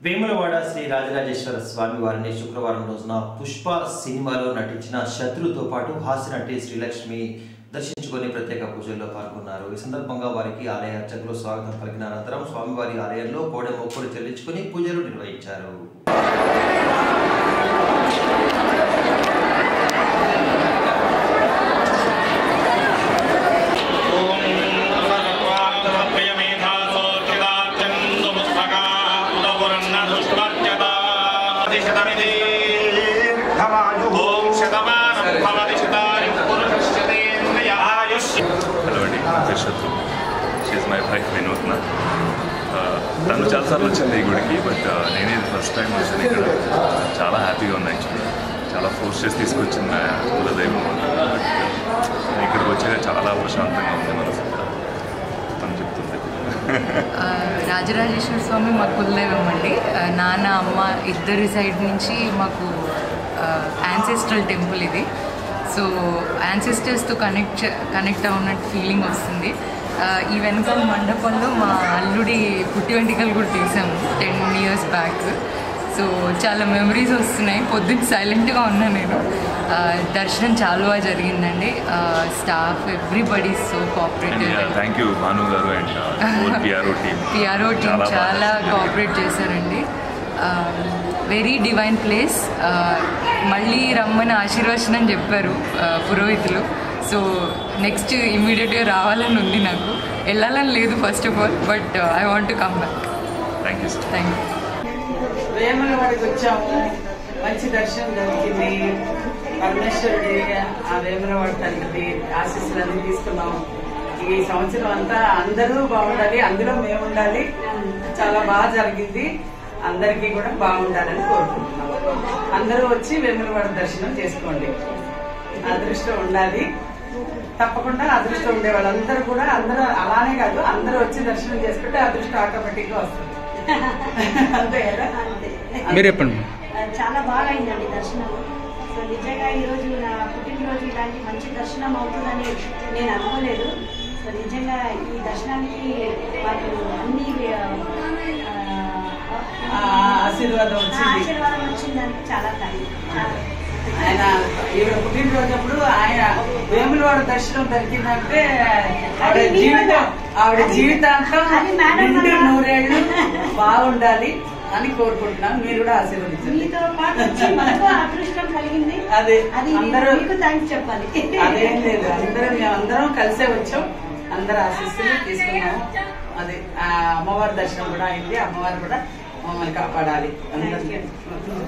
వేములవాడ శ్రీ రాజరాజేశ్వర స్వామి వారిని శుక్రవారం రోజున పుష్ప సినిమాలో నటించిన శత్రుతో పాటు హాస్య నటి శ్రీలక్ష్మి దర్శించుకొని ప్రత్యేక పూజల్లో పాల్గొన్నారు ఈ సందర్భంగా వారికి ఆలయ అర్చకులు స్వాగతం పలికిన అనంతరం స్వామివారి ఆలయంలో కోడె మొక్కులు చెల్లించుకొని పూజలు నిర్వహించారు హలో అండి నా పేరు శత్రు షీజ్ మై వైఫ్ వినూత్న ఆ, తను చాలాసార్లు వచ్చింది ఈ గుడికి బట్ నేనే ఫస్ట్ టైం వచ్చాను ఇక్కడ చాలా హ్యాపీగా ఉంది యాక్చువల్లీ చాలా ఫోర్స్ చేసి తీసుకొచ్చిన నా కులదైవం బట్ ఇక్కడికి వచ్చాక చాలా ప్రశాంతంగా ఉంది మనసు తను చెప్తుంది ఆ, రాజరాజేశ్వర స్వామి మా కులదైవం అండి ఆ, నాన్న అమ్మ ఇద్దరి సైడ్ నుంచి మాకు యాన్సెస్ట్రల్ టెంపుల్ ఇది సో యాన్సెస్టర్స్తో కనెక్ట్ కనెక్ట్ అవున్నట్టు ఫీలింగ్ వస్తుంది ఆ, ఈ వెనకాల మండపంలో మా అల్లుడి పుట్టి వెంటికలు కూడా తీసాము టెన్ ఇయర్స్ బ్యాక్ సో చాలా మెమరీస్ వస్తున్నాయి పొద్దున్న సైలెంట్గా ఉన్నా నేను ఆ, దర్శనం చాలా బాగా జరిగిందండి staff everybody so and cooperative thank you Bhanu గారు and whole PRO team PRO team చాలా కోఆపరేట్ చేశారండి వెరీ డివైన్ ప్లేస్ మళ్ళీ రమ్మని ఆశీర్వచనం చెప్పారు ఆ, పురోహితులు సో నెక్స్ట్ ఇమ్మీడియట్గా రావాలని ఉంది నాకు వెళ్ళాలని లేదు first of all but I want to come back thank you sir thank you వేములవాడికి వచ్చాము మంచి దర్శనం దొరికింది పరమేశ్వరుడి ఆ వేములవాడి తండ్రి ఆశీస్సులన్నీ తీసుకున్నాం ఈ సంవత్సరం అంతా అందరూ బాగుండాలి అందులో మేము ఉండాలి చాలా బాగా జరిగింది అందరికీ కూడా బాగుండాలని కోరుకుంటున్నాం అందరూ వచ్చి వేములవాడ దర్శనం చేసుకోండి అదృష్టం ఉండాలి తప్పకుండా అదృష్టం ఉండే వాళ్ళందరూ కూడా అందరూ అలానే కాదు అందరూ వచ్చి దర్శనం చేసుకుంటే అదృష్టం ఆటోమేటిక్ గా వస్తుంది అంతే కదా మీరు చెప్పండి చాలా బాగా అయిందండి దర్శనం సో నిజంగా ఈరోజు నా పుట్టినరోజు ఇలాంటి మంచి దర్శనం అవుతుందని నేను అనుకోలేదు సో నిజంగా ఈ దర్శనానికి మాకు అన్ని ఆ, ఆశీర్వాదం వచ్చింది ఆశీర్వాదం వచ్చిందానికి చాలా థ్యాంక్స్ చాలా ఆయన ఈవిడ పుట్టినరోజప్పుడు ఆయన వేములవాడ దర్శనం దొరికిందంటే ఆవిడ అది మీ జీవితం వల్ల. ఆవిడ అది- జీవితాంతం అది మేడం నిండు వల్ల. నూరేళ్లు బాగుండాలి అని కోరుకుంటున్నాను మీరు కూడా ఆశీర్వదించండి మీతో పాటు వచ్చి మాకు అదృష్టం కలిగింది అదే అది అందరూ మీకు థ్యాంక్స్ చెప్పాలి అదేం లేదు అందరం మేమందరం కలిసే వచ్చాం అందరు ఆశీస్సులు తీసుకున్నాము అదే ఆ అమ్మవారి దర్శనం కూడా అయింది అమ్మవారు కూడా మమ్మల్ని కాపాడాలి అందరికీ